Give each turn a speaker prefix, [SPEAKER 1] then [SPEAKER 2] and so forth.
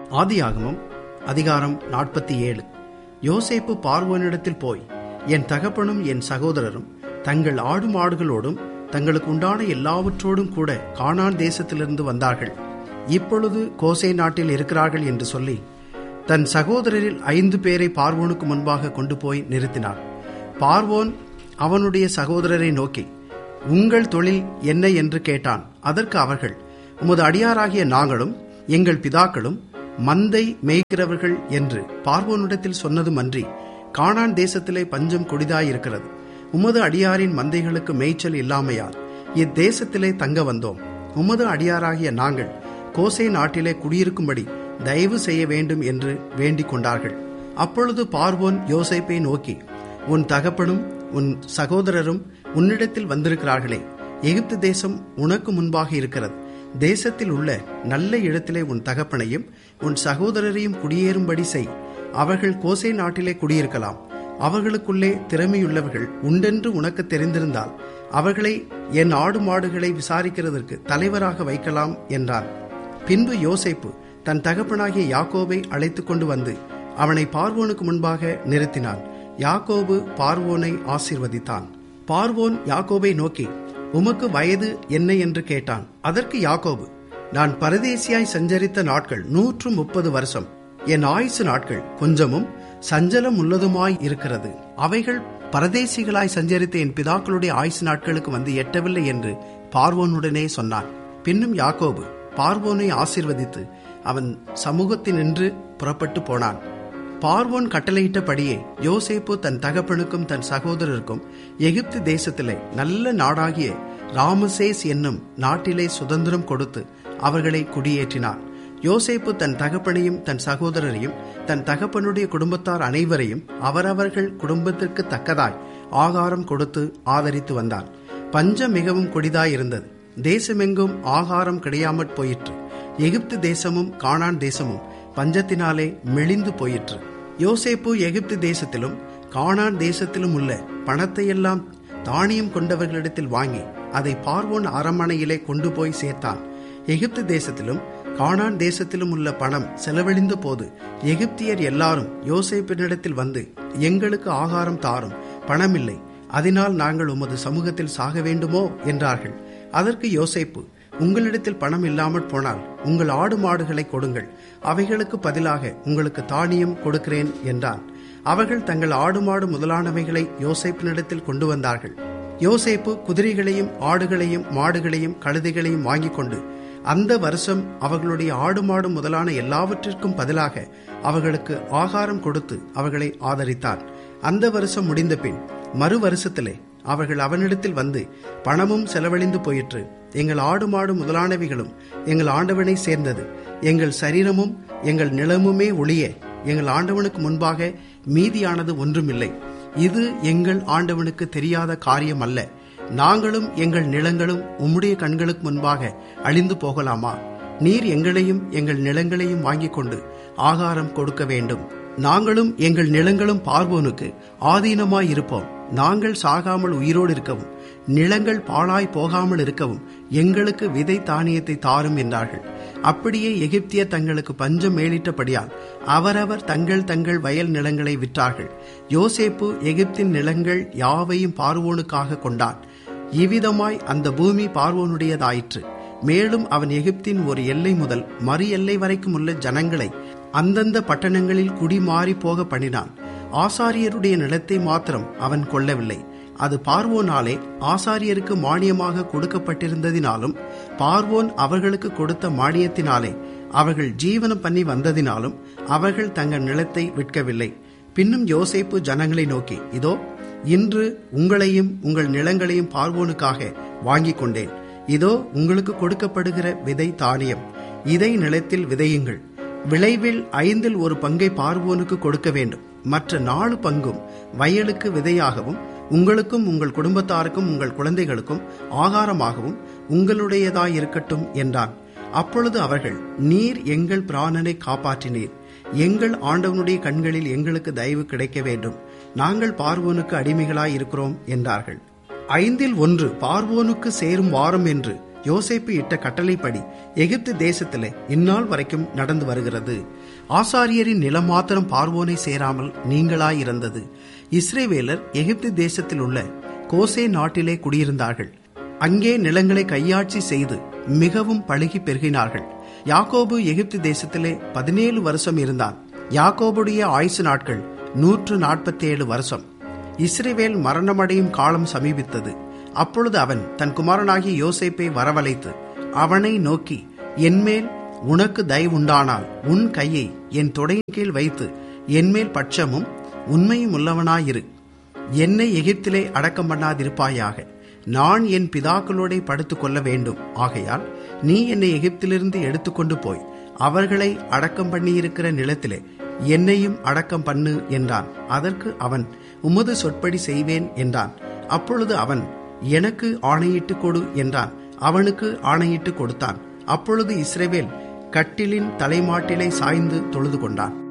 [SPEAKER 1] ஆதியாகமம் அதிகாரம் நாற்பத்தி ஏழு யோசேப்பு பார்வோனிடத்தில் போய் என் தகப்பனும் என் சகோதரரும் தங்கள் ஆடு மாடுகளோடும் தங்களுக்கு உண்டான எல்லாவற்றோடும் கூட கானான் தேசத்திலிருந்து வந்தார்கள் இப்பொழுது கோசே நாட்டில் இருக்கிறார்கள் என்று சொல்லி தன் சகோதரரில் ஐந்து பேரை பார்வோனுக்கு முன்பாக கொண்டு போய் நிறுத்தினார் பார்வோன் அவனுடைய சகோதரரை நோக்கி உங்கள் தொழில் என்ன என்று கேட்டான் அதற்கு அவர்கள் உமது அடியாராகிய நாங்களும் எங்கள் பிதாக்களும் மந்தை மேய்க்கிறவர்கள் என்று பார்வோனிடத்தில் சொன்னதுமன்றி கானான் தேசத்திலே பஞ்சம் கொடிதாயிருக்கிறது உமது அடியாரின் மந்தைகளுக்கு மேய்ச்சல் இல்லாமையால் இத்தேசத்திலே தங்க வந்தோம் உமது அடியாராகிய நாங்கள் கோசே நாட்டிலே குடியிருக்கும்படி தயவு செய்ய வேண்டும் என்று வேண்டிக் கொண்டார்கள் அப்பொழுது பார்வோன் யோசேப்பை நோக்கி உன் தகப்பனும் உன் சகோதரரும் உன்னிடத்தில் வந்திருக்கிறார்களே எகிப்து தேசம் உனக்கு முன்பாக இருக்கிறது தேசத்தில் உள்ள நல்ல இடத்திலே உன் தகப்பனையும் உன் சகோதரரையும் குடியேறும்படி செய் அவர்கள் கோசை நாட்டிலே குடியிருக்கலாம் அவர்களுக்குள்ளே திறமையுள்ளவர்கள் உண்டென்று உனக்கு தெரிந்திருந்தால் அவர்களை என் ஆடு மாடுகளை விசாரிக்கிறதற்கு தலைவராக வைக்கலாம் என்றான் பின்பு யோசேப்பு தன் தகப்பனாகிய யாக்கோபை அழைத்துக் கொண்டு வந்து அவனை பார்வோனுக்கு முன்பாக நிறுத்தினான் யாக்கோபு பார்வோனை ஆசிர்வதித்தான் பார்வோன் யாக்கோபை நோக்கி உமக்கு வயது என்ன என்று கேட்டான் அதற்கு யாக்கோபு நான் பரதேசியாய் சஞ்சரித்த நாட்கள் நூற்று முப்பது வருஷம் என் ஆயுசு நாட்கள் கொஞ்சமும் சஞ்சலம் உள்ளதுமாய் இருக்கிறது அவைகள் பரதேசிகளாய் சஞ்சரித்த என் பிதாக்களுடைய ஆயுசு நாட்களுக்கு வந்து எட்டவில்லை என்று பார்வோனுடனே சொன்னான் பின்னும் யாக்கோபு பார்வோனை ஆசிர்வதித்து அவன் சமூகத்தினின்று புறப்பட்டு போனான் பார்வோன் கட்டளையிட்டபடியே யோசேப்பு தன் தகப்பனுக்கும் தன் சகோதரருக்கும் எகிப்து தேசத்திலே நல்ல நாடாகிய ராமசேஸ் என்னும் நாட்டிலே சுதந்திரம் கொடுத்து அவர்களை குடியேற்றினான் யோசேப்பு தன் தகப்பனையும் தன் சகோதரரையும் தன் தகப்பனுடைய குடும்பத்தார் அனைவரையும் அவரவர்கள் குடும்பத்திற்கு தக்கதாய் ஆகாரம் கொடுத்து ஆதரித்து வந்தான் பஞ்சம் மிகவும் கொடிதாயிருந்தது தேசமெங்கும் ஆகாரம் கிடையாமற் போயிற்று எகிப்து தேசமும் கானான் தேசமும் பஞ்சத்தினாலே மெலிந்து போயிற்று யோசேப்பு எகிப்து தேசத்திலும் கானான் தேசத்திலும் உள்ள பணத்தையெல்லாம் தானியம் கொண்டவர்களிடத்தில் வாங்கி அதை பார்வோன் அரண்மனையிலே கொண்டு போய் சேர்த்தான் எகிப்து தேசத்திலும் கானான் தேசத்திலும் உள்ள பணம் செலவழிந்த போது எகிப்தியர் எல்லாரும் யோசேப்பினிடத்தில் வந்து எங்களுக்கு ஆகாரம் தாரும் பணமில்லை அதனால் நாங்கள் உமது சமூகத்தில் சாக வேண்டுமோ என்றார்கள் அதற்கு யோசேப்பு உங்களிடத்தில் பணம் இல்லாமல் போனால் உங்கள் ஆடு மாடுகளை கொடுங்கள் அவைகளுக்கு பதிலாக உங்களுக்கு தானியம் கொடுக்கிறேன் என்றான் அவர்கள் தங்கள் ஆடு மாடு முதலானவைகளை யோசேப்பினிடத்தில் கொண்டு வந்தார்கள் யோசேப்பு குதிரைகளையும் ஆடுகளையும் மாடுகளையும் கழுதைகளையும் வாங்கிக் கொண்டு அந்த வருஷம் அவர்களுடைய ஆடு மாடு முதலான எல்லாவற்றிற்கும் பதிலாக அவர்களுக்கு ஆகாரம் கொடுத்து அவர்களை ஆதரித்தான் அந்த வருஷம் முடிந்த பின் மறு வருஷத்திலே அவர்கள் அவனிடத்தில் வந்து பணமும் செலவழிந்து போயிற்று எங்கள் ஆடு மாடு முதலானவைகளும் எங்கள் ஆண்டவனை சேர்ந்தது எங்கள் சரீரமும் எங்கள் நிலமுமே ஒளிய எங்கள் ஆண்டவனுக்கு முன்பாக மீதியானது ஒன்றுமில்லை இது எங்கள் ஆண்டவனுக்கு தெரியாத காரியம் அல்ல நாங்களும் எங்கள் நிலங்களும் உம்முடைய கண்களுக்கு முன்பாக அழிந்து போகலாமா நீர் எங்களையும் எங்கள் நிலங்களையும் வாங்கிக் கொண்டு ஆகாரம் கொடுக்க வேண்டும் நாங்களும் எங்கள் நிலங்களும் பார்வோனுக்கு ஆதீனமாய் இருப்போம் நாங்கள் சாகாமல் உயிரோடு இருக்கவும் நிலங்கள் பாழாய் போகாமல் இருக்கவும் எங்களுக்கு விதை தானியத்தை தாரும் என்றார்கள் அப்படியே எகிப்தியர் தங்களுக்கு பஞ்சம் மேலிட்டபடியால் அவரவர் தங்கள் தங்கள் வயல் நிலங்களை விற்றார்கள் யோசேப்பு எகிப்தின் நிலங்கள் யாவையும் பார்வோனுக்காக கொண்டான் இவ்விதமாய் அந்த பூமி பார்வோனுடையதாயிற்று மேலும் அவன் எகிப்தின் ஒரு எல்லை முதல் மறு எல்லை வரைக்கும் உள்ள ஜனங்களை அந்தந்த பட்டணங்களில் குடிமாறி போக பண்ணினான் ஆசாரியருடைய நிலத்தை மாத்திரம் அவன் கொள்ளவில்லை அது பார்வோனாலே ஆசாரியருக்கு மானியமாக கொடுக்கப்பட்டிருந்ததினாலும் பார்வோன் அவர்களுக்கு கொடுத்த மானியத்தினாலே அவர்கள் ஜீவனம் பண்ணி வந்ததினாலும் அவர்கள் தங்கள் நிலத்தை விற்கவில்லை பின்னும் யோசேப்பு ஜனங்களை நோக்கி இதோ இன்று உங்களையும் உங்கள் நிலங்களையும் பார்வோனுக்காக வாங்கிக் கொண்டேன் இதோ உங்களுக்கு கொடுக்கப்படுகிற விதை தானியம் இதை நிலத்தில் விதையுங்கள் விளைவில் ஐந்தில் ஒரு பங்கை பார்வோனுக்கு கொடுக்க வேண்டும் மற்ற நாலு பங்கும் வயலுக்கு விதையாகவும் உங்களுக்கும் உங்கள் குடும்பத்தாருக்கும் உங்கள் குழந்தைகளுக்கும் ஆகாரமாகவும் உங்களுடையதாயிருக்கட்டும் என்றான் அப்பொழுது அவர்கள் நீர் எங்கள் பிராணனை காப்பாற்றினீர் எங்கள் ஆண்டவனுடைய கண்களில் எங்களுக்கு தயவு கிடைக்க வேண்டும் நாங்கள் பார்வோனுக்கு அடிமைகளாய் இருக்கிறோம் என்றார்கள் ஐந்தில் ஒன்று பார்வோனுக்கு சேரும் வாரம் என்று யோசேப்பு இட்ட கட்டளைப்படி எகிப்து தேசத்திலே இந்நாள் வரைக்கும் நடந்து வருகிறது ஆசாரியரின் நிலம் மாத்திரம் பார்வோனை சேராமல் நீங்களாயிருந்தது இஸ்ரேவேலர் எகிப்து தேசத்தில் உள்ள கோசே நாட்டிலே குடியிருந்தார்கள் அங்கே நிலங்களை கையாட்சி செய்து மிகவும் பழுகி பெருகினார்கள் யாக்கோபு எகிப்து தேசத்திலே பதினேழு வருஷம் இருந்தான் யாக்கோபுடைய ஆயுசு நாட்கள் நூற்று நாற்பத்தி ஏழு வருஷம் இஸ்ரேவேல் மரணமடையும் காலம் சமீபித்தது அப்பொழுது அவன் தன் குமாரனாகிய யோசேப்பை வரவழைத்து அவனை நோக்கி என்மேல் உனக்கு தயவுண்டானால் உன் கையை என் தொடையின் கீழ் வைத்து என்மேல் பட்சமும் உண்மையும் உள்ளவனாயிரு என்னை எகிப்திலே அடக்கம் பண்ணாதிருப்பாயாக நான் என் பிதாக்களோட படுத்துக் கொள்ள வேண்டும் ஆகையால் நீ என்னை எகிப்திலிருந்து எடுத்துக்கொண்டு போய் அவர்களை அடக்கம் பண்ணியிருக்கிற நிலத்திலே என்னையும் அடக்கம் பண்ணு என்றான் அதற்கு அவன் உமது சொற்படி செய்வேன் என்றான் அப்பொழுது அவன் எனக்கு ஆணையிட்டு கொடு என்றான் அவனுக்கு ஆணையிட்டு கொடுத்தான் அப்பொழுது இஸ்ரேவேல் கட்டிலின் தலைமாட்டிலை சாய்ந்து தொழுது கொண்டான்